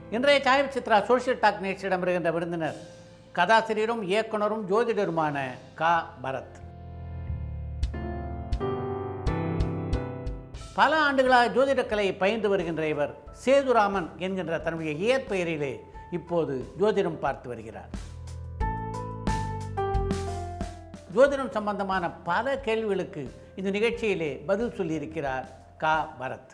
இன்றைய Sai Chitra social talk நிகழ்ச்சியிடம் வருகின்ற விருந்தினர் கதாசிரியரும் இயக்குனரும் ஜோதிடருமான கா பரத் பல ஆண்டுகளாக ஜோதிடக்கலை பயின்று வருகின்ற இவர் சேதுராமன் என்கின்ற தன்னுடைய இயற்பெயரிலே இப்போது ஜோதிடம் பார்த்து வருகிறார் ஜோதிடம் சம்பந்தமான பல கேள்விகளுக்கு இந்த நிகழ்ச்சியிலே பதில் சொல்லியிருக்கிறார் கா Bharat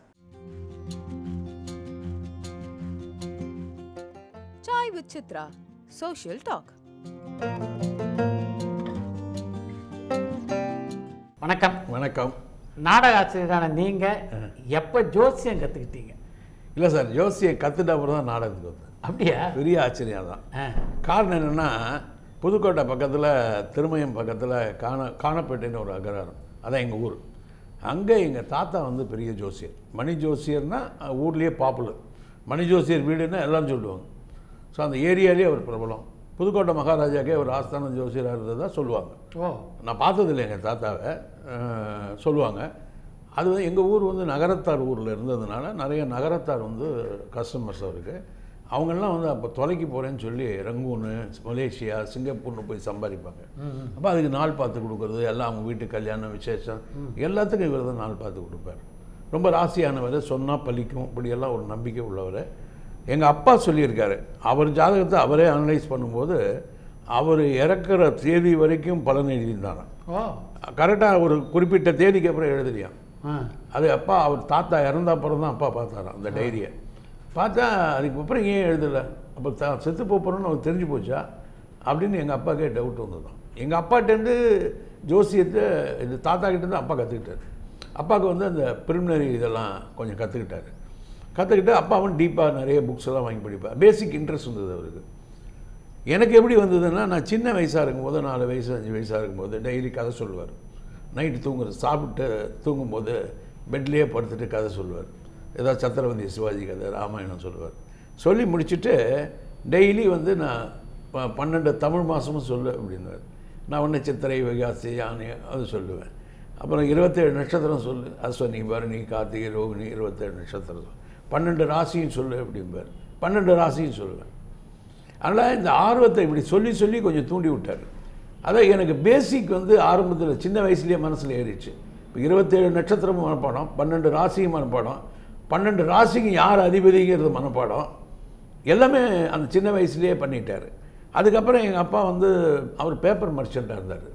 Chai with Chitra. Social talk. வணக்கம் வணக்கம் நாடக ஆசிரியரான நீங்கள் எப்போ ஜோசியம் கற்றுக்கிட்டீங்க இல்லை சார் ஜோசியை கற்றுட்ட அப்புறம் தான் நாடகத்துக்கு வந்தேன் அப்படியா பெரிய ஆச்சரியம் தான் ஆ காரணம் என்னென்னா புதுக்கோட்டை பக்கத்தில் திருமயம் பக்கத்தில் காண காணப்பேட்டைன்னு ஒரு அகராரம் அதான் எங்கள் ஊர் அங்கே எங்கள் தாத்தா வந்து பெரிய ஜோசியர் மணி ஜோசியர்னா அஹ், ஊர்லேயே பாப்புலர் மணி ஜோசியர் வீடுன்னா எல்லாரும் சொல்லுவாங்க ஸோ அந்த ஏரியாலேயே அவர் பிரபலம் புதுக்கோட்டை மகாராஜாக்கே ஒரு ஆஸ்தான ஜோசியராக இருந்ததா சொல்லுவாங்க ஓ நான் பார்த்ததில்லை எங்கள் தாத்தாவை அஹ், சொல்லுவாங்க அது வந்து எங்கள் ஊர் வந்து நகரத்தார் ஊரில் இருந்ததுனால நிறைய நகரத்தார் வந்து கஸ்டமர்ஸ் அவருக்கு அவங்கெல்லாம் வந்து அப்போ தொலைக்கு போகிறேன்னு சொல்லி ரங்கூனு மலேசியா சிங்கப்பூர்னு போய் சம்பாதிப்பாங்க அப்போ அதுக்கு நாள் பார்த்து கொடுக்குறது எல்லாம் அவங்க வீட்டு கல்யாணம் விசேஷம் எல்லாத்துக்கும் இவர் தான் நாள் பார்த்து கொடுப்பார் ரொம்ப ராசியானவர் சொன்னால் பலிக்கும் இப்படியெல்லாம் ஒரு நம்பிக்கை உள்ளவர் எங்கள் அப்பா சொல்லியிருக்காரு அவர் ஜாதகத்தை அவரே அனலைஸ் பண்ணும்போது அவர் இறக்குற தேதி வரைக்கும் பலன் எழுதியிருந்தாராம் ஓ கரெக்டாக ஒரு குறிப்பிட்ட தேதிக்கு அப்புறம் எழுதலையாம் ஆ அது அப்பா அவர் தாத்தா இறந்த அப்புறம் தான் அப்பா பார்த்தாராம் அந்த டைரியை பார்த்தா அதுக்கு அப்புறம் ஏன் எழுதலை அப்போ தா செத்து போகிறோன்னு அவருக்கு தெரிஞ்சு போச்சா அப்படின்னு எங்கள் அப்பாக்கே டவுட் வந்ததுதான் எங்கள் அப்பாட்டேருந்து ஜோசியத்தை இது தாத்தா கிட்டேருந்து அப்பா கற்றுக்கிட்டாரு அப்பாவுக்கு வந்து அந்த ப்ரிலிமினரி இதெல்லாம் கொஞ்சம் கற்றுக்கிட்டாரு கற்றுக்கிட்டு அப்பாவும் டீப்பாக நிறைய புக்ஸ் எல்லாம் வாங்கி படிப்பார் பேசிக் இன்ட்ரெஸ்ட் இருந்தது அவருக்கு எனக்கு எப்படி வந்ததுன்னா நான் சின்ன வயசாக இருக்கும்போது நாலு வயசு அஞ்சு வயசாக இருக்கும்போது டெய்லி கதை சொல்லுவார் நைட்டு தூங்குறது சாப்பிட்டு தூங்கும்போது பெட்லேயே படுத்துட்டு கதை சொல்லுவார் ஏதாவது சத்திரவந்தி சிவாஜி கதை ராமாயணம் சொல்லுவார் சொல்லி முடிச்சுட்டு டெய்லி வந்து நான் ப- பன்னெண்டு தமிழ் மாதமும் சொல்லு அப்படின்னாரு நான் ஒன்று சித்திரை வைகாசி யானை அது சொல்லுவேன் அப்புறம் இருபத்தேழு நட்சத்திரம் சொல்லு அஸ்வனி பரணி கார்த்திகை ரோகிணி இருபத்தேழு நட்சத்திரம் சொல்லு பன்னெண்டு ராசியும் சொல்லு அப்படிம்பார் பன்னெண்டு ராசியும் சொல்லுவேன் அதனால் இந்த ஆர்வத்தை இப்படி சொல்லி சொல்லி கொஞ்சம் தூண்டி விட்டார் அதான் எனக்கு பேசிக் வந்து ஆரம்பத்தில் சின்ன வயசுலேயே மனசில் ஏறிச்சு இப்போ இருபத்தேழு நட்சத்திரமும் மனப்பாடம் பன்னெண்டு ராசியும் மனப்பாடம் பன்னெண்டு ராசிக்கு யார் அதிபதிங்கிறது மனப்பாடம் எல்லாமே அந்த சின்ன வயசுலேயே பண்ணிட்டார் அதுக்கப்புறம் எங்கள் அப்பா வந்து அவர் பேப்பர் மர்ச்சண்ட்டாக இருந்தார்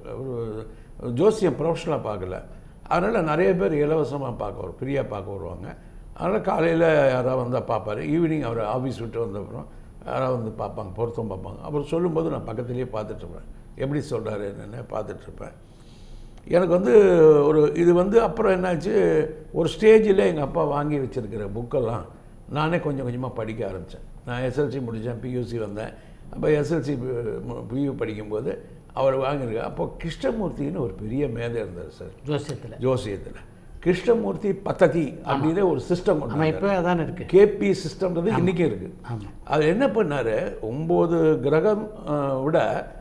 அவர் ஜோசியம் ப்ரொஃபஷனலாக பார்க்கல அதனால் நிறைய பேர் இலவசமாக பார்க்க வரும் ஃப்ரீயாக பார்க்க வருவாங்க அதனால் காலையில் யாராவது வந்தால் பார்ப்பார் ஈவினிங் அவர் ஆஃபீஸ் விட்டு வந்த அப்புறம் யாராவது வந்து பார்ப்பாங்க பொருத்தம் பார்ப்பாங்க அப்புறம் சொல்லும்போது நான் பக்கத்துலேயே பார்த்துட்ருப்பேன் எப்படி சொல்கிறாரு என்னென்ன பார்த்துட்ருப்பேன் எனக்கு வந்து ஒரு இது வந்து அப்புறம் என்னாச்சு ஒரு ஸ்டேஜில் எங்கள் அப்பா வாங்கி வச்சுருக்கிற புக்கெல்லாம் நானே கொஞ்சம் கொஞ்சமாக படிக்க ஆரம்பித்தேன் நான் எஸ்எல்சி முடித்தேன் பியூசி வந்தேன் அப்போ எஸ்எல்சி பியூ படிக்கும்போது அவர் வாங்கியிருக்கார் அப்போ கிருஷ்ணமூர்த்தின்னு ஒரு பெரிய மேதை இருந்தார் சார் ஜோசியத்தில் ஜோசியத்தில் கிருஷ்ணமூர்த்தி பத்ததி அப்படின்னு ஒரு சிஸ்டம் கொண்டு நம்ம வந்தார். இப்போ அதான் இருக்கு கேபி சிஸ்டம்ன்றது இன்றைக்கி இருக்குது ஆமாம் அது என்ன பண்ணார் ஒம்பது கிரகம் அஹ், விட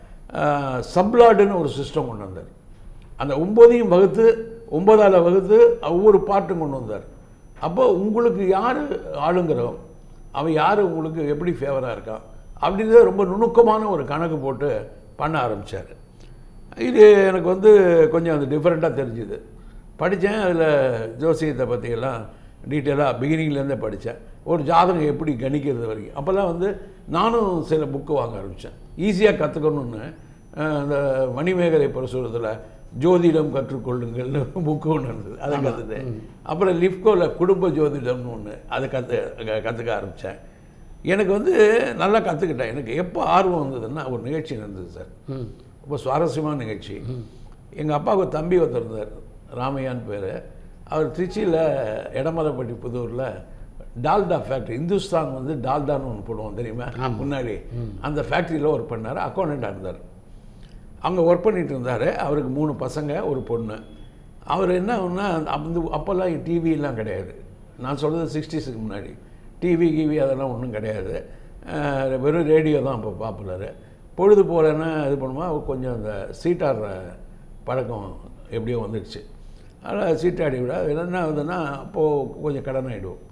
சப்லாடுன்னு ஒரு சிஸ்டம் கொண்டு வந்தார் அந்த ஒம்போதையும் வகுத்து ஒன்பதால் வகுத்து ஒவ்வொரு பாட்டும் கொண்டு வந்தார் அப்போ உங்களுக்கு யார் ஆளுங்கிறோம் அவன் யார் உங்களுக்கு எப்படி ஃபேவராக இருக்கான் அப்படின்றத ரொம்ப நுணுக்கமான ஒரு கணக்கு போட்டு பண்ண ஆரம்பித்தார் இது எனக்கு வந்து கொஞ்சம் அது டிஃப்ரெண்ட்டாக தெரிஞ்சுது படித்தேன் அதில் ஜோசியத்தை பற்றியெல்லாம் டீட்டெயிலாக பிகினிங்லேருந்தே படித்தேன் ஒரு ஜாதகம் எப்படி கணிக்கிறது வரைக்கும் அப்போல்லாம் வந்து நானும் சில புக்கு வாங்க ஆரம்பித்தேன் ஈஸியாக கற்றுக்கணுன்னு அந்த மணிமேகலை பிரசுரத்தில் ஜோதிடம் கற்றுக்கொள்ளுங்கள்னு புக்கு ஒன்று இருந்தது அதை கற்றுட்டேன் அப்புறம் லிஃப்கோவில் குடும்ப ஜோதிடம்னு ஒன்று அதை கற்று கற்றுக்க ஆரம்பித்தேன் எனக்கு வந்து நல்லா கற்றுக்கிட்டேன் எனக்கு எப்போ ஆர்வம் வந்ததுன்னா ஒரு நிகழ்ச்சி நடந்தது சார் ம் ரொம்ப சுவாரஸ்யமான நிகழ்ச்சி எங்கள் அப்பாவுக்கு ஒரு தம்பி ஒருத்தர் இருந்தார் ராமையான்னு பேர் அவர் திருச்சியில் இடமலைப்பட்டி புதூரில் டால்டா ஃபேக்ட்ரி இந்துஸ்தான் வந்து டால்டான்னு ஒன்று போடுவோம் தெரியுமா முன்னாடி அந்த ஃபேக்ட்ரியில் ஒர்க் பண்ணார் அக்கௌண்டண்ட்டாக இருந்தார் அங்கே ஒர்க் பண்ணிட்டு இருந்தார் அவருக்கு மூணு பசங்க ஒரு பொண்ணு அவர் என்ன ஒன்றா அந்த அப்போல்லாம் டிவிலாம் கிடையாது நான் சொல்கிறது சிக்ஸ்டீஸுக்கு முன்னாடி டிவி கிவி அதெல்லாம் ஒன்றும் கிடையாது அஹ் வெறும் ரேடியோ தான் அப்போ பாப்புலரு பொழுது போகலன்னா இது பண்ணுமா அவர் கொஞ்சம் அந்த சீட்டாடுற பழக்கம் எப்படியோ வந்துடுச்சு அதனால் சீட்டாடி விட அது என்ன ஆகுதுன்னா அப்போது கொஞ்சம் கடன் ஆகிடுவோம்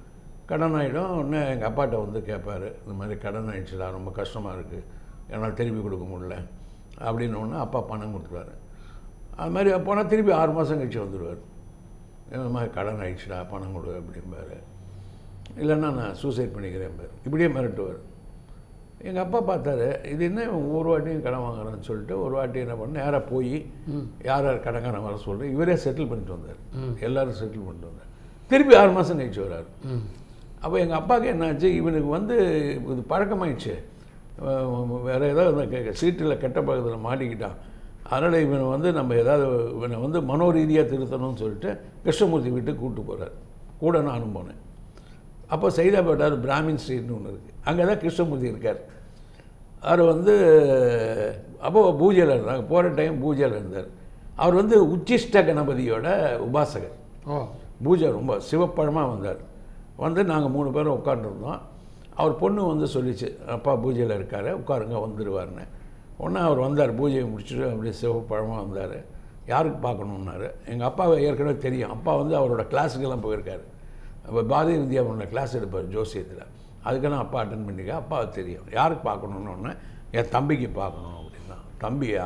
கடன் ஆகிடும் உடனே எங்கள் அப்பாட்ட வந்து கேட்பார் இந்த மாதிரி கடன் ஆயிடுச்சுடா ரொம்ப கஷ்டமாக இருக்குது என்னால் திருப்பி கொடுக்க முடியல அப்படின்னு ஒன்று அப்பா பணம் கொடுத்துருவாரு அது மாதிரி போனால் திருப்பி ஆறு மாதம் கழிச்சு வந்துடுவார் இந்த மாதிரி கடன் ஆயிடுச்சுடா பணம் கொடு அப்படிம்பாரு இல்லைன்னா நான் சூசைட் பண்ணிக்கிறேன் பாரு இப்படியே மிரட்டுவார் எங்கள் அப்பா பார்த்தாரு இது என்ன இவன் ஒவ்வொரு வாட்டியும் கடன் வாங்குறான்னு சொல்லிட்டு ஒரு வாட்டி என்ன பண்ண நேராக போய் யார் யார் கடன்காரன் வர சொல்லிட்டு இவரே செட்டில் பண்ணிட்டு வந்தார் எல்லாரும் செட்டில் பண்ணிட்டு வந்தார் திருப்பி ஆறு மாதம் கழிச்சு வராரு அப்போ எங்கள் அப்பாவுக்கு என்னாச்சு இவனுக்கு வந்து இது பழக்கமாயிடுச்சு அஹ் வேற ஏதாவது சீட்டில் கெட்ட பக்கத்தில் மாட்டிக்கிட்டான் அதனால் இவனை வந்து நம்ம ஏதாவது இவனை வந்து மனோரீதியாக திருத்தணும்னு சொல்லிட்டு கிருஷ்ணமூர்த்தி வீட்டுக்கு கூப்பிட்டு போகிறார் கூட நானும் போனேன் அப்போ சைதாப்பேட்டார் பிராமின் ஸ்ட்ரீட்னு ஒன்று இருக்குது அங்கே தான் கிருஷ்ணமூர்த்தி இருக்கார் அவர் வந்து அப்போது பூஜையில் இருந்தாங்க போகிற டைம் பூஜையில் இருந்தார் அவர் வந்து உச்சிஷ்ட கணபதியோட உபாசகர் ஓ பூஜை ரொம்ப சிவப்பழமாக வந்தார் வந்து நாங்கள் மூணு பேரும் உட்காந்துருந்தோம் அவர் பொண்ணு வந்து சொல்லிச்சு அப்பா பூஜையில் இருக்கார் உட்காருங்க வந்துடுவார்னு உடனே அவர் வந்தார் பூஜையை முடிச்சுட்டு அப்படியே சிவப்பழமாக வந்தார் யாருக்கு பார்க்கணுன்னாரு எங்கள் அப்பாவை ஏற்கனவே தெரியும் அப்பா வந்து அவரோட கிளாஸுக்கெல்லாம் போயிருக்காரு அப்போ பாரதி வித்யாபுரோட கிளாஸ் எடுப்பார் ஜோசியத்தில் அதுக்கெல்லாம் அப்பா அட்டன் பண்ணிக்க அப்பா தெரியும் யாருக்கு பார்க்கணுன்னு ஒன்று என் தம்பிக்கு பார்க்கணும் அப்படின்னா தம்பியா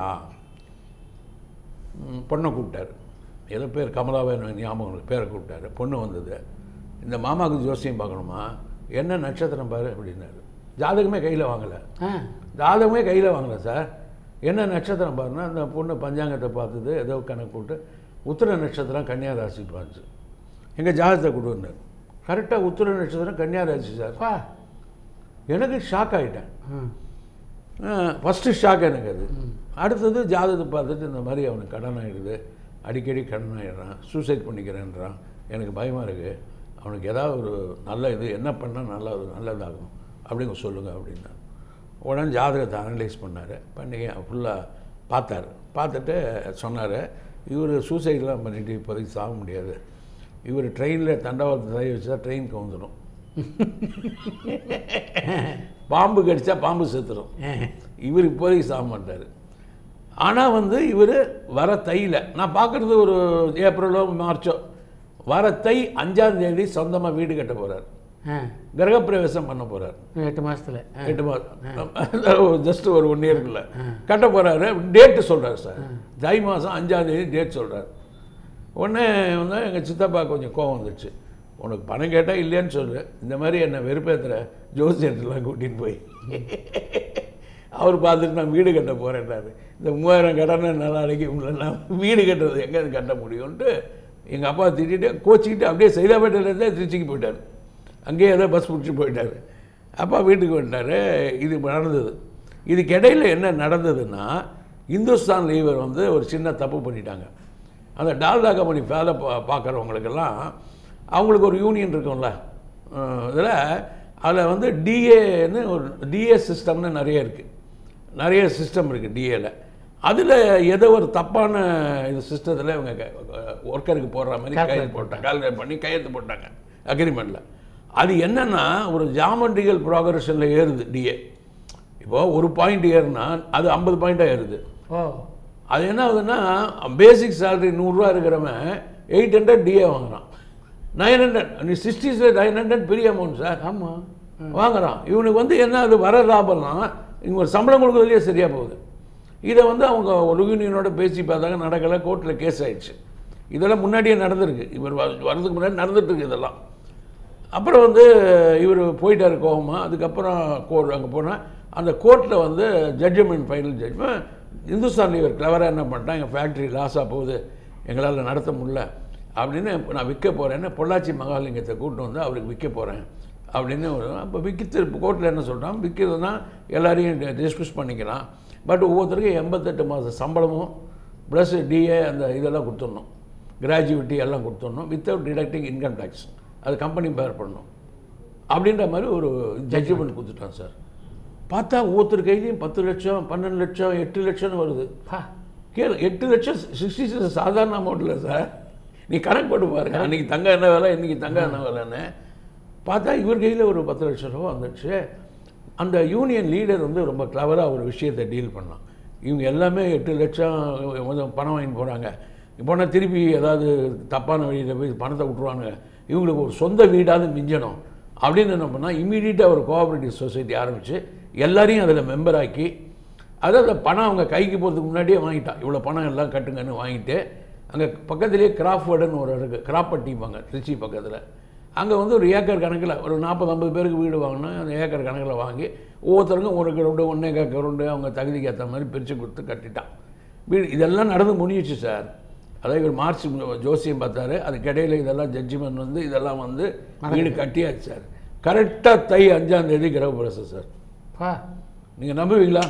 ம், பொண்ணை கூப்பிட்டாரு ஏதோ பேர் கமலாவை எனக்கு ஞாபகம் இல்லை பேரை கூப்பிட்டாரு பொண்ணு வந்தது இந்த மாமாவுக்கு ஜோசியம் பார்க்கணுமா என்ன நட்சத்திரம் பாரு அப்படின்னாரு ஜாதகமே கையில் வாங்கலை ஆ ஜாதகமே கையில் வாங்கலை சார் என்ன நட்சத்திரம் பாருன்னா அந்த பொண்ணு பஞ்சாங்கத்தை பார்த்தது ஏதோ கணக்கு போட்டு உத்திர நட்சத்திரம் கன்னியா ராசி பார்த்துச்சு எங்கள் ஜாதகத்தை கொடுன்னாரு கரெக்டாக உத்திர நட்சத்திரம் கன்னியா ராசி சார் பா எனக்கு ஷாக் ஆகிட்டேன் ம் ஃபஸ்ட்டு ஷாக் எனக்கு அது அடுத்தது ஜாதகத்தை பார்த்துட்டு இந்த மாதிரி அவனுக்கு கடன் ஆகிடுது அடிக்கடி கடன் ஆகிடுறான் சூசைட் பண்ணிக்கிறேன்றான் எனக்கு பயமாக இருக்குது அவனுக்கு ஏதாவது ஒரு நல்ல இது என்ன பண்ணால் நல்லா நல்லதாகும் அப்படிங்க சொல்லுங்கள் அப்படின்னா உடனே ஜாதகத்தை அனலைஸ் பண்ணார் பண்ணி ஃபுல்லாக பார்த்தாரு பார்த்துட்டு சொன்னார் இவர் சூசைட்லாம் பண்ணிட்டு இப்போதைக்கு சாக முடியாது இவர் ட்ரெயினில் தண்டவாளத்தை தலை வச்சா ட்ரெயின் கவுந்துடும் பாம்பு கடிச்சா பாம்பு செத்துடும் இவர் இப்போதைக்கு சாக மாட்டார் ஆனால் வந்து இவர் வர தையில் நான் பார்க்குறது ஒரு ஏப்ரலோ மார்ச்சோ வர தை அஞ்சாம் தேதி சொந்தமாக வீடு கட்ட போகிறார் ஆ கிரகப்பிரவேசம் பண்ண போகிறார் எட்டு மாசத்துல ஆ. எட்டு மாதம் ஜஸ்ட் ஒரு ஒன் இயர்க்குள்ள கட்ட போகிறாரு டேட்டு சொல்கிறார் சார் தை மாதம் அஞ்சாம் தேதி டேட் சொல்கிறார் உடனே வந்து எங்கள் சித்தப்பா கொஞ்சம் கோவம் வந்துச்சு உனக்கு பணம் கேட்டால் இல்லைன்னு சொல்லு இந்த மாதிரி என்னை வெறுப்பேற்றுற ஜோசியர்லாம் கூட்டின்னு போய் அவர் பார்த்துட்டு நான் வீடு கட்ட போகிறேன்னாரு இந்த மூவாயிரம் கடனை நல்லா அடைக்க முடியல நான் வீடு கட்டுறது எங்கே கட்ட முடியும்ன்ட்டு எங்கள் அப்பா திட்டிட்டு கோச்சிக்கிட்டு அப்படியே சைதாப்பேட்டையிலேருந்தே திருச்சிக்கு போயிட்டார் அங்கேயே ஏதோ பஸ் பிடிச்சி போயிட்டார் அப்பா வீட்டுக்கு வந்துட்டார் இது நடந்தது இதுக்கு இடையில என்ன நடந்ததுன்னா இந்துஸ்தான் லீவர் வந்து ஒரு சின்ன தப்பு பண்ணிட்டாங்க அந்த டால்டா கம்பெனி வேலை பா பார்க்குறவங்களுக்கெல்லாம் அவங்களுக்கு ஒரு யூனியன் இருக்கும்ல இதில் அதில் வந்து டிஏன்னு ஒரு டிஏ சிஸ்டம்னு நிறைய இருக்குது நிறைய சிஸ்டம் இருக்குது டிஏல அதில் ஏதோ ஒரு தப்பான இது சிஸ்டத்தில் இவங்க ஒர்க்கருக்கு போடுற மாதிரி கையெழுத்து போட்டாங்க கால்குலேட் பண்ணி கையெழுத்து போட்டாங்க அக்ரிமெண்ட்டில் அது என்னென்னா ஒரு ஜாமெண்ட்ரிகல் ப்ராக்ரஷனில் ஏறுது டிஏ இப்போது ஒரு பாயிண்ட் ஏறுனா அது ஐம்பது பாயிண்ட்டாக ஏறுது ஓ அது என்ன ஆகுதுன்னா பேசிக் சேலரி நூறுரூவா இருக்கிறவன் எயிட் ஹண்ட்ரட் டிஏ வாங்குறான் நைன் ஹண்ட்ரட் நீ சிக்ஸ்டீஸில் நைன் ஹண்ட்ரட் பெரிய அமௌண்ட் சார் ஆமாம் வாங்குறான் இவனுக்கு வந்து என்ன அது வர லாபம்லாம் இவங்க ஒரு சம்பளம் கொடுக்குறதுலேயே சரியாக போகுது இதை வந்து அவங்க ஒரு யூனியனோட பேசி பார்த்தாங்க நடக்கலை கோர்ட்டில் கேஸ் ஆயிடுச்சு இதெல்லாம் முன்னாடியே நடந்திருக்கு இவர் வ- வர்றதுக்கு முன்னாடி நடந்துட்டு இருக்கு இதெல்லாம் அப்புறம் வந்து இவர் போயிட்டார் கோவமா அதுக்கப்புறம் கோர்ட் அங்கே போனால் அந்த கோர்ட்டில் வந்து judgment final judgment Hindustan lever கிளவராக என்ன பண்ணிட்டான் எங்கள் ஃபேக்ட்ரி லாஸாக போகுது எங்களால் நடத்த முடியல அப்படின்னு இப்ப நான் விற்க போகிறேன்னு பொள்ளாச்சி மகாலிங்கத்தை கூப்பிட்டு வந்து அவருக்கு விற்க போகிறேன் அப்படின்னு ஒரு அப்போ விற்கிறது கோர்ட்டில் என்ன சொல்கிறான் விற்கிறதுனா எல்லாரையும் டிஸ்கஸ் பண்ணிக்கலாம் பட் ஒவ்வொருத்தருக்கும் எண்பத்தெட்டு மாத சம்பளமும் ப்ளஸ் டிஏ அந்த இதெல்லாம் கொடுத்துடணும் கிராஜுவிட்டி எல்லாம் கொடுத்துடணும் வித்தவுட் டிடக்டிங் இன்கம் டேக்ஸ் அது கம்பெனி பேர் பண்ணணும் அப்படின்ற மாதிரி ஒரு ஜட்ஜ்மெண்ட் கொடுத்துட்டான் சார் பார்த்தா ஒவ்வொருத்தர் கையிலையும் பத்து லட்சம் பன்னெண்டு லட்சம் எட்டு லட்சம்னு வருது பா கேளு எட்டு லட்சம் சிக்ஸ்டி சிக்ஸ் சாதாரண அமௌண்ட் இல்லை சார் நீ கணக்கு போட்டு பாருங்க அன்றைக்கி தங்க என்ன விலை இன்றைக்கி தங்க என்ன விலைன்னு பார்த்தா இவர் கையில் ஒரு பத்து லட்சம் ரூபா வந்துடுச்சு அந்த யூனியன் லீடர் வந்து ரொம்ப கிளவராக ஒரு விஷயத்தை டீல் பண்ணான் இவங்க எல்லாமே எட்டு லட்சம் கொஞ்சம் பணம் வாங்கி போகிறாங்க போனால் திருப்பி ஏதாவது தப்பான வழியில் போய் பணத்தை விட்ருவானுங்க இவங்களுக்கு ஒரு சொந்த வீடாவது மிஞ்சணும் அப்படின்னு என்ன பண்ணால் இமீடியட்டாக ஒரு கோஆப்ரேட்டிவ் சொசைட்டி ஆரம்பித்து எல்லாரையும் அதில் மெம்பர் ஆக்கி அதாவது அந்த பணம் அவங்க கைக்கு போகிறதுக்கு முன்னாடியே வாங்கிட்டான் இவ்வளோ பணம் எல்லாம் கட்டுங்கன்னு வாங்கிட்டு அங்கே பக்கத்துலேயே கிராஃபர்டுன்னு ஒரு இருக்குது கிராப்பட்டிப்பாங்க திருச்சி பக்கத்தில் அங்கே வந்து ஒரு ஏக்கர் கணக்கில் ஒரு நாற்பது ஐம்பது பேருக்கு வீடு வாங்கினா அந்த ஏக்கர் கணக்கில் வாங்கி ஒவ்வொருத்தருக்கும் ஒரு கிரவுண்டு ஒன்றே கிரவுண்டு அவங்க தகுதிக்கு ஏற்ற மாதிரி பிரித்து கொடுத்து கட்டிட்டான் வீடு இதெல்லாம் நடந்து முடிஞ்சிச்சு சார் அதாவது இவர் மார்ச் ஜோசியம் பார்த்தாரு அதுக்கு இடையில இதெல்லாம் ஜட்ஜ்மெண்ட் வந்து இதெல்லாம் வந்து வீடு கட்டியாச்சு சார் கரெக்டாக தை அஞ்சாம் தேதி கிரகப்பிரவேசம் சார் பா நீங்கள் நம்புவீங்களா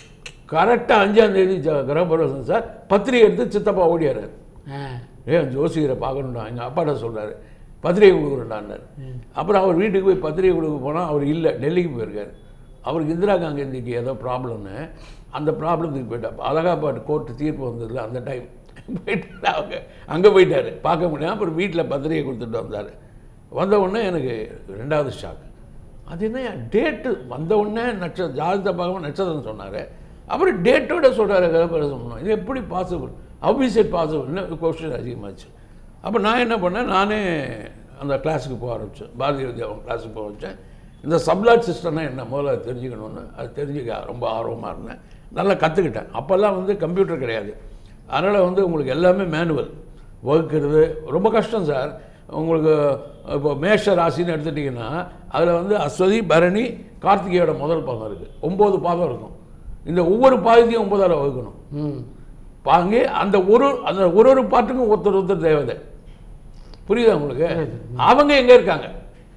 கரெக்டாக அஞ்சாம் தேதி ஜ- கிரகப்பிரவேசம் சார் பத்திரிகை எடுத்து சித்தப்பா ஓடியாரு ஆ ஏன் ஜோசியரை பார்க்கணும்டா எங்கள் அப்பாட்ட சொல்கிறாரு பத்திரிகை கொடுக்குறேன்டான்னாரு அப்புறம் அவர் வீட்டுக்கு போய் பத்திரிகை கொடுக்க போனால் அவர் இல்லை டெல்லிக்கு போயிருக்காரு அவருக்கு இந்திரா காந்திக்கு ஏதோ ப்ராப்ளம்னு அந்த ப்ராப்ளத்துக்கு போயிட்டார் அலகாபாத் கோர்ட்டு தீர்ப்பு வந்ததில்ல அந்த டைம் போயிட்டு அவங்க அங்கே போயிட்டார் பார்க்க முடியாது அப்புறம் வீட்டில் பத்திரிகை கொடுத்துட்டு வந்தார் வந்த உடனே எனக்கு ரெண்டாவது ஷாக் அது என்ன டேட்டு வந்த உடனே நட்ச ஜாதகத்தை பார்க்காம நட்சத்திரம் சொன்னார் அப்புறம் டேட்டோட சொல்கிறாரு கலப்பரசம் பண்ணோம் இது எப்படி பாசிபிள் அபிசெட் பாசிபிள்னு கொஸ்டின் அதிகமாச்சு அப்போ நான் என்ன பண்ணேன் நானே அந்த கிளாஸுக்கு போக ஆரம்பித்தேன் பாரதிய வித்யாவன் கிளாஸுக்கு போக வச்சேன் இந்த சப்லாட் சிஸ்டம்னா என்ன முதல்ல அது தெரிஞ்சுக்கணும்னு அது தெரிஞ்சுக்க ரொம்ப ஆர்வமாக இருந்தேன் நல்லா கற்றுக்கிட்டேன் அப்போல்லாம் வந்து கம்ப்யூட்டர் கிடையாது அதனால் வந்து உங்களுக்கு எல்லாமே மேனுவல் வகுக்கிறது ரொம்ப கஷ்டம் சார் உங்களுக்கு இப்போ மேஷ ராசின்னு எடுத்துட்டிங்கன்னா அதில் வந்து அஸ்வதி பரணி கார்த்திகையோட முதல் பாதம் இருக்குது ஒம்பது பாதம் இருக்கும் இந்த ஒவ்வொரு பாதத்தையும் ஒன்பதால் வகுக்கணும் ம் பாங்க அந்த ஒரு அந்த ஒரு ஒரு பாட்டுக்கும் ஒருத்தர் ஒருத்தர் தேவதை புரியுதா உங்களுக்கு அவங்க எங்கே இருக்காங்க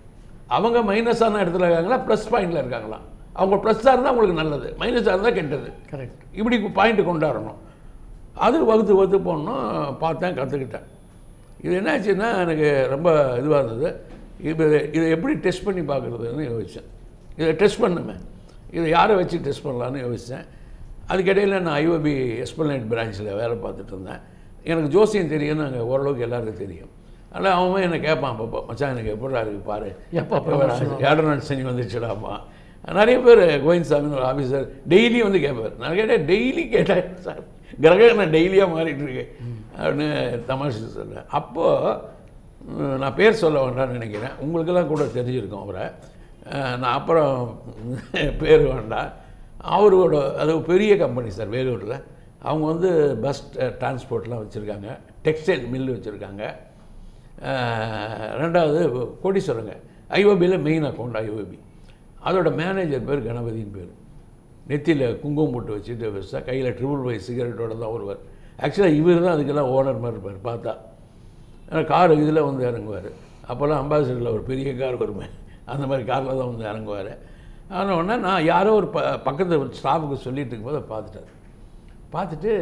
அவங்க மைனஸான இடத்துல இருக்காங்களா ப்ளஸ் பாயிண்டில் இருக்காங்களா அவங்க ப்ளஸ்ஸாக இருந்தால் உங்களுக்கு நல்லது மைனஸாக இருந்தால் கெட்டது கரெக்ட் இப்படி பாயிண்ட் கொண்டாடணும் அது வகுத்து வகுத்து போடணும் பார்த்தேன் கற்றுக்கிட்டேன் இது என்னாச்சுன்னா எனக்கு ரொம்ப இதுவாக இருந்தது இது இதை எப்படி டெஸ்ட் பண்ணி பார்க்குறதுன்னு யோசித்தேன் இதை டெஸ்ட் பண்ணுமே இதை யாரை வச்சு டெஸ்ட் பண்ணலான்னு யோசித்தேன் அதுக்கிடையில் நான் ஐஓபி எஸ்பல்னைட் பிரான்ச்சில் வேலை பார்த்துட்டு இருந்தேன் எனக்கு ஜோசியம் தெரியும்னு அங்கே ஓரளவுக்கு எல்லாருக்கும் தெரியும் அதனால் அவன் என்னை கேட்பான் அப்பப்போ மச்சான் எனக்கு எப்படா இருக்கு பாரு எப்போ promotion ஏழரை நாள் சனி வந்துச்சுடாமா நிறைய பேர் கோவிந்த்சாமின்னு ஒரு ஆஃபீஸர் டெய்லி வந்து கேட்பார் நான் கேட்டேன் டெய்லி கேட்டேன் சார் கிரகம் நான் டெய்லியாக மாறிட்டு இருக்கேன் அப்படின்னு தமாஷு சொல்கிறேன் அப்போது நான் பேர் சொல்ல வேண்டாம்னு நினைக்கிறேன் உங்களுக்கெல்லாம் கூட தெரிஞ்சிருக்கும் அவரை அஹ், நான் அப்புறம் பேர் வேண்டாம் அவரோட அது ஒரு பெரிய கம்பெனி சார் வேலூரில் அவங்க வந்து பஸ் டிரான்ஸ்போர்ட்லாம் வச்சுருக்காங்க டெக்ஸ்டைல் மில் வச்சுருக்காங்க அஹ் ரெண்டாவது கோடீஸ்வரங்க ஐஓபியில் மெயின் அக்கௌண்ட் ஐஓபி அதோட மேனேஜர் பேர் கணபதியின் பேர் நெத்தியில் குங்குமம் போட்டு வச்சுட்டு வச்சா கையில் ட்ரிபிள் பை சிகரெட்டோட தான் வருவார் ஆக்சுவலாக இவர் தான் அதுக்கெல்லாம் ஓனர் மாதிரி இருப்பார் பார்த்தா ஆனால் கார் இதில் வந்து இறங்குவார் அப்போல்லாம் அம்பாசிடரில் ஒரு பெரிய கார் வருமே அந்த மாதிரி காரில் தான் வந்து இறங்குவார் ஆன உடனே நான் யாரோ ஒரு ப பக்கத்து ஸ்டாஃபுக்கு சொல்லிட்டு இருக்கும்போது அதை பார்த்துட்டார் பார்த்துட்டு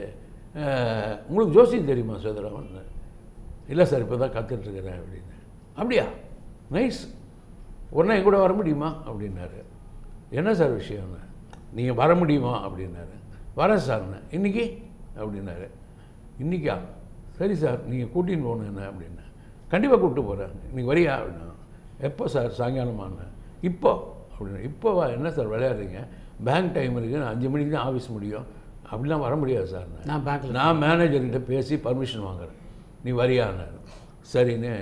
அஹ், உங்களுக்கு ஜோசியம் தெரியுமா சுதராமன் இல்லை சார் இப்போ தான் கற்றுட்ருக்கிறேன் அப்படின்னு அப்படியா நைஸ் உடனே என் கூட வர முடியுமா அப்படின்னாரு என்ன சார் விஷயம்னு நீங்கள் வர முடியுமா அப்படின்னாரு வரேன் சார்ண்ணே இன்னைக்கு அப்படின்னாரு இன்னைக்கா சரி சார் நீங்கள் கூட்டின்னு போகணும் என்ன அப்படின்னா கண்டிப்பாக கூப்பிட்டு போகிறேன் இன்னைக்கு வரியா அப்படின்னா எப்போ சார் சாயங்காலமான இப்போ அப்படின்னா இப்போவா என்ன சார் விளையாடுறீங்க பேங்க் டைம் இருக்குது நான் அஞ்சு மணிக்கு தான் ஆஃபீஸ் முடியும் அப்படிலாம் வர முடியாது சார் நான் பேங்க்ல நான் மேனேஜர்கிட்ட பேசி பர்மிஷன் வாங்குறேன் நீ வரியான்னாரு சரின்னு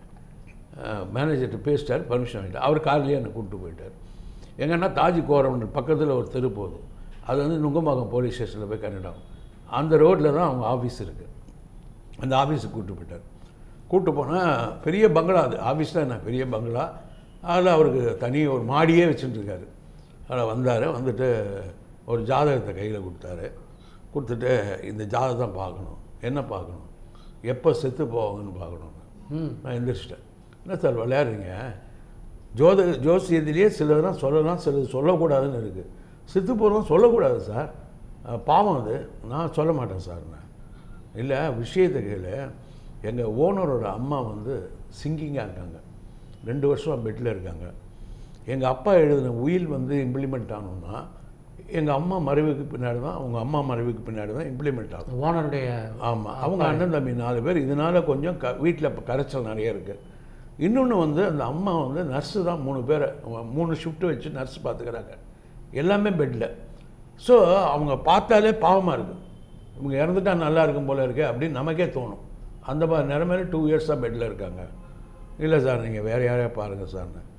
மேனேஜர்கிட்ட பேசிட்டார் பர்மிஷன் வாங்கிட்டார் அவர் கார்லேயே என்னை கூப்பிட்டு போயிட்டார் எங்கன்னா தாஜி கோரம் பக்கத்தில் ஒரு தெரு போகுது அது வந்து நுங்கம்பாக்கம் போலீஸ் ஸ்டேஷனில் போய் கனெக்ட் ஆகும் அந்த ரோட்டில் தான் அவங்க ஆஃபீஸ் இருக்குது அந்த ஆஃபீஸுக்கு கூப்பிட்டு போயிட்டார் கூப்பிட்டு போனால் பெரிய பங்களா அது ஆஃபீஸ் தான் என்ன பெரிய பங்களா அதில் அவருக்கு தனி ஒரு மாடியே வச்சுட்டுருக்காரு அதில் வந்தார் வந்துட்டு ஒரு ஜாதகத்தை கையில் கொடுத்தாரு கொடுத்துட்டு இந்த ஜாதகம் பார்க்கணும் என்ன பார்க்கணும் எப்போ செத்து போவாங்கன்னு பார்க்கணும் நான் எந்திரிச்சிட்டேன் என்ன சார் விளையாடுறீங்க ஜோத ஜோசியத்திலேயே சிலதெல்லாம் சொல்லலாம் சிலது சொல்லக்கூடாதுன்னு இருக்குது செத்து போகிறதும் சொல்லக்கூடாது சார் அஹ் பாவம் அது நான் சொல்ல மாட்டேன் சார் நான் இல்லை விஷயத்தை கேளு எங்கள் ஓனரோட அம்மா வந்து சிங்கிங்காக இருக்காங்க ரெண்டு வருஷம் பெட்டில் இருக்காங்க எங்கள் அப்பா எழுதின உயில் வந்து இம்ப்ளிமெண்ட் ஆகணும்னா எங்கள் அம்மா மறைவுக்கு பின்னாடி தான் அவங்க அம்மா மறைவுக்கு பின்னாடி தான் இம்ப்ளிமெண்ட் ஆகும் ஓனருடைய ஆமாம் அவங்க அண்ணன் தம்பி நாலு பேர் இதனால் கொஞ்சம் க வீட்டில் கரைச்சல் நிறைய இருக்குது இன்னொன்று வந்து அந்த அம்மா வந்து நர்ஸு தான் மூணு பேரை மூணு ஷிஃப்ட் வச்சு நர்ஸ் பார்த்துக்கிறாங்க எல்லாமே பெட்டில் ஸோ அவங்க பார்த்தாலே பாவமாக இருக்குது இவங்க இறந்துட்டா நல்லா இருக்கும் போல இருக்கே அப்படின்னு நமக்கே தோணும் அந்த மாதிரி நிலமையில டூ இயர்ஸாக பெட்டில் இருக்காங்க இல்லை சார் நீங்கள் வேறு யாரையா பாருங்கள் சார்னு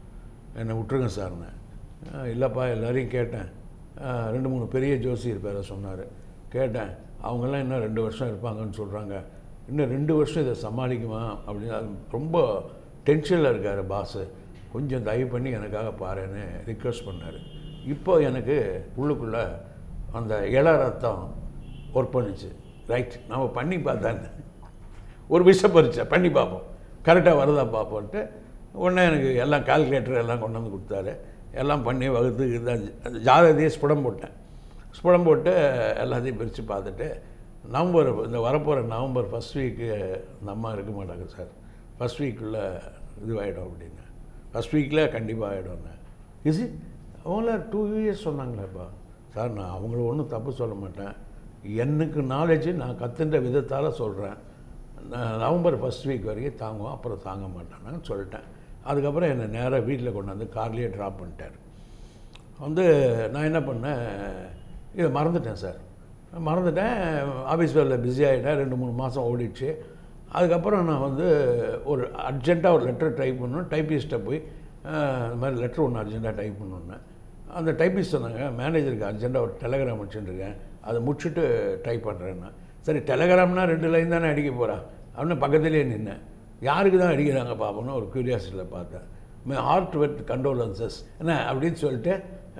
என்னை விட்டுருங்க சார்னு "அஹ், இல்லைப்பா எல்லாரையும் கேட்டேன் அஹ், ரெண்டு மூணு பெரிய ஜோசியர் பேரை சொன்னார் கேட்டேன் அவங்கெல்லாம் இன்னும் ரெண்டு வருஷம் இருப்பாங்கன்னு சொல்கிறாங்க இன்னும் ரெண்டு வருஷம் இதை சமாளிக்குமா அப்படின்னு அது ரொம்ப டென்ஷனில் இருக்கார் பாஸு கொஞ்சம் தயவு பண்ணி எனக்காக பாருன்னு ரிக்வெஸ்ட் பண்ணார் இப்போ எனக்கு உள்ளுக்குள்ளே அந்த இள ரத்தம் ஒர்க் பண்ணுச்சு ரைட் நம்ம பண்ணி பார்த்தான்னு ஒரு விஷ பரீட்சை பண்ணி பார்ப்போம் கரெக்டாக வருதா பார்ப்போன்ட்டு உடனே எனக்கு எல்லாம் கால்குலேட்டர் எல்லாம் கொண்டு வந்து கொடுத்தாரு எல்லாம் பண்ணி வகுத்து இதுதான் ஜாதகத்தையே ஸ்புடம் போட்டேன் ஸ்புடம் போட்டு எல்லாத்தையும் பிரித்து பார்த்துட்டு நவம்பர் இந்த வரப்போகிற நவம்பர் ஃபஸ்ட் வீக்கு இந்த அம்மா இருக்க மாட்டாங்க சார் ஃபஸ்ட் வீக்குள்ளே இதுவாகிடும் அப்படின்னு ஃபஸ்ட் வீக்கில் கண்டிப்பாக ஆகிடும்னு இஸ் அவங்கள டூ இயர்ஸ் சொன்னாங்களேப்பா சார் நான் அவங்கள ஒன்றும் தப்பு சொல்ல மாட்டேன் எனக்கு நாலேஜ் நான் கற்றுன்ற விதத்தால் சொல்கிறேன் நான் நவம்பர் ஃபஸ்ட் வீக் வரைக்கும் தாங்குவோம் அப்புறம் தாங்க மாட்டேன்னு சொல்லிட்டேன் அதுக்கப்புறம் என்னை நேராக வீட்டில் கொண்டாந்து கார்லேயே ட்ராப் பண்ணிட்டார் வந்து நான் என்ன பண்ணேன் இதை மறந்துட்டேன் சார் மறந்துட்டேன் ஆஃபீஸ் வேலையில் பிஸி ஆகிட்டேன் ரெண்டு மூணு மாதம் ஓடிடுச்சு அதுக்கப்புறம் நான் வந்து ஒரு அர்ஜெண்ட்டாக ஒரு லெட்டர் டைப் பண்ணணும் டைப்பிஸ்ட்டை போய் அஹ், இந்த மாதிரி லெட்டர் ஒன்று அர்ஜெண்ட்டாக டைப் பண்ணணுன்னேன் அந்த டைப்பிஸ்ட் சொன்னாங்க மேனேஜருக்கு அர்ஜெண்ட்டாக ஒரு டெலகிராம் வச்சுட்டுருக்கேன் அதை முடிச்சுட்டு டைப் பண்ணுறேன்னா சரி டெலகிராம்னா ரெண்டு லைன் தானே அடிக்க போகிறா அப்படின்னு பக்கத்துலேயே நின்னேன் யாருக்கு தான் அடிக்கிறாங்க பார்ப்போன்னு ஒரு க்யூரியாசிட்டியில் பார்த்தேன் மை ஹார்ட் வெட் கண்டோலன்சஸ் என்ன அப்படின்னு சொல்லிட்டு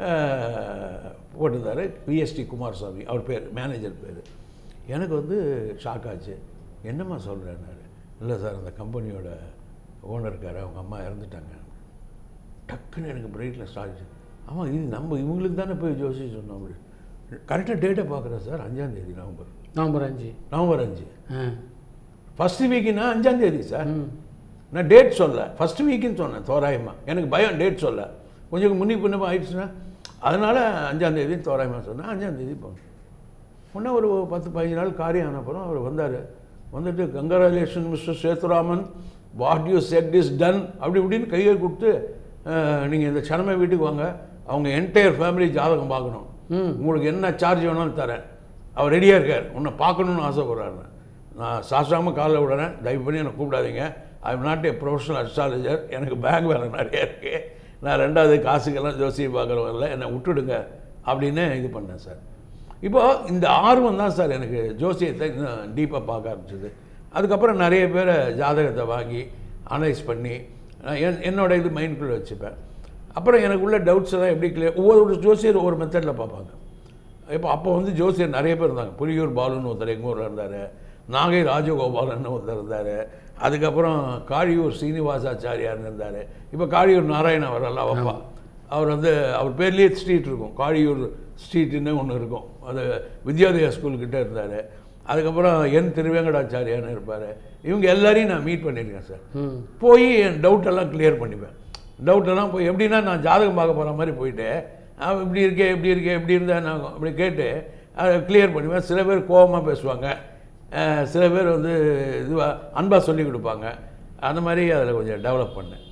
அஹ், போட்டிருந்தாரு விஎஸ்டி குமாரசாமி அவர் பேர் மேனேஜர் பேர் எனக்கு வந்து ஷாக் ஆச்சு என்னம்மா சொல்கிறேன்னாரு இல்லை சார் அந்த கம்பெனியோட ஓனர் இருக்காரு அவங்க அம்மா இறந்துட்டாங்க டக்குன்னு எனக்கு பிரைட்னஸ் ஆச்சு ஆமாம் இது நம்ம இவங்களுக்கு தானே போய் ஜோசி சொன்னோம் அப்படி கரெக்டாக டேட்டை பார்க்குறேன் சார் அஞ்சாந்தேதி நவம்பர் நவம்பர் அஞ்சு நவம்பர் அஞ்சு ஆ ஃபஸ்ட்டு வீக்குன்னா அஞ்சாந்தேதி சார் நான் டேட் சொல்ல ஃபஸ்ட்டு வீக்குன்னு சொன்னேன் தோராயமாக எனக்கு பயம் டேட் சொல்ல கொஞ்சம் முன்னி பின்னமாக ஆயிடுச்சுன்னா அதனால் அஞ்சாந்தேதி தோராயமாக சொன்னேன் அஞ்சாந்தேதி போனேன் உடனே ஒரு பத்து பதினஞ்சு நாள் காரியம் ஆன அப்புறம் அவர் வந்தார் வந்துட்டு congratulation mister Sethuraman what you said is done அப்படி இப்படின்னு கையை கொடுத்து நீங்கள் இந்த சனமை வீட்டுக்கு வாங்க அவங்க என்டையர் ஃபேமிலி ஜாதகம் பார்க்கணும் உங்களுக்கு என்ன சார்ஜ் வேணாலும் தரேன் அவர் ரெடியாக இருக்கார் உன்னை பார்க்கணுன்னு ஆசைப்படுறாரு நான் சாஸ்திராம காலில் விடுறேன் தயவு பண்ணி என்னை கூப்பிடாதீங்க I am not a professional astrologer எனக்கு பேங்க் வேலை நிறைய இருக்குது நான் ரெண்டாவது காசுக்கெல்லாம் ஜோசியம் பார்க்குறவங்கள என்னை விட்டுடுங்க அப்படின்னு இது பண்ணேன் சார் இப்போ இந்த ஆர்வம் தான் சார் எனக்கு ஜோசியத்தை இன்னும் டீப்பாக பார்க்க ஆரம்பிச்சது அதுக்கப்புறம் நிறைய பேரை ஜாதகத்தை வாங்கி அனலைஸ் பண்ணி நான் என் என்னோட இது மைண்ட்குள்ளே வச்சுப்பேன் அப்புறம் எனக்கு உள்ள டவுட்ஸ் எல்லாம் எப்படி கிளியர் ஒவ்வொரு ஜோசியர் ஒவ்வொரு மெத்தடில் பார்ப்பாங்க இப்போ அப்போ வந்து ஜோசியர் நிறைய பேர் இருந்தாங்க புலியூர் பாலுன்னு ஒருத்தர் எங்கள் ஊரில் இருந்தார் நாகை ராஜகோபாலன் ஒருத்தர் இருந்தார் அதுக்கப்புறம் காழியூர் சீனிவாசாச்சாரியார்னு இருந்தார் இப்போ காழியூர் நாராயணன் வரல அப்பா அவர் வந்து அவர் பேர்லேயே ஸ்ட்ரீட் இருக்கும் காழியூர் ஸ்ட்ரீட்டுன்னு ஒன்று இருக்கும் அது வித்யோதயா ஸ்கூல்கிட்ட இருந்தார் அதுக்கப்புறம் என் திருவேங்கடாச்சாரியான்னு இருப்பார் இவங்க எல்லாரையும் நான் மீட் பண்ணியிருக்கேன் சார் போய் என் டவுட்டெல்லாம் கிளியர் பண்ணிப்பேன் டவுட்டெல்லாம் போய் எப்படின்னா நான் ஜாதகம் பார்க்க போகிற மாதிரி போயிட்டு அவன் இப்படி இருக்கே இப்படி இருக்கே இப்படி இருந்தேன் நான் அப்படி கேட்டு அதை கிளியர் பண்ணுவேன் சில பேர் கோபமாக பேசுவாங்க அஹ் சில பேர் வந்து இதுவாக அன்பாக சொல்லி கொடுப்பாங்க அந்த மாதிரி அதில் கொஞ்சம் டெவலப் பண்ணேன்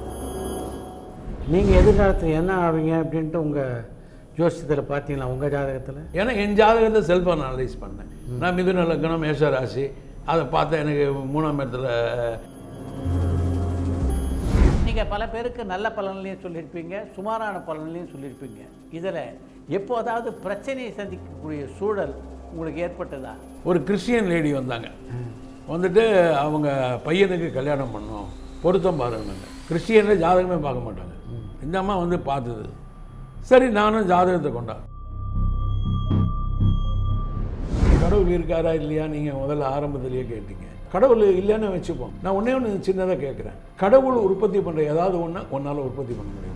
நீங்கள் எதிர்காலத்தில் என்ன ஆவீங்க அப்படின்ட்டு உங்கள் ஜோசியத்தில் பார்த்தீங்களா உங்கள் ஜாதகத்தில் ஏன்னா என் ஜாதகத்தை செல்ஃப் அனலைஸ் பண்ணேன் நான் மிதுன லக்னம் மேஷ ராசி அதை பார்த்தா எனக்கு மூணாம் இடத்துல நீங்கள் பல பேருக்கு நல்ல பலன்லையும் சொல்லியிருப்பீங்க சுமாரான பலன்லையும் சொல்லியிருப்பீங்க இதில் எப்போதாவது பிரச்சனையை சந்திக்கக்கூடிய சூழல் உங்களுக்கு ஏற்பட்டதா ஒரு கிறிஸ்டியன் லேடி வந்தாங்க வந்துட்டு அவங்க பையனுக்கு கல்யாணம் பண்ணோம் பொருத்தம் பாருன்னாங்க கிறிஸ்டியனில் ஜாதகமே பார்க்க மாட்டாங்க இந்த அம்மா வந்து பார்த்தது சரி நானும் ஜாதகத்தை கொண்டேன் கடவுள் இருக்காரா இல்லையா நீங்கள் முதல்ல ஆரம்பத்திலேயே கேட்டீங்க கடவுள் இல்லைன்னு வச்சுப்போம் நான் ஒன்றே ஒன்று சின்னதாக கேட்குறேன் கடவுள் உற்பத்தி பண்ணுற ஏதாவது ஒன்று உன்னால் உற்பத்தி பண்ண முடியும்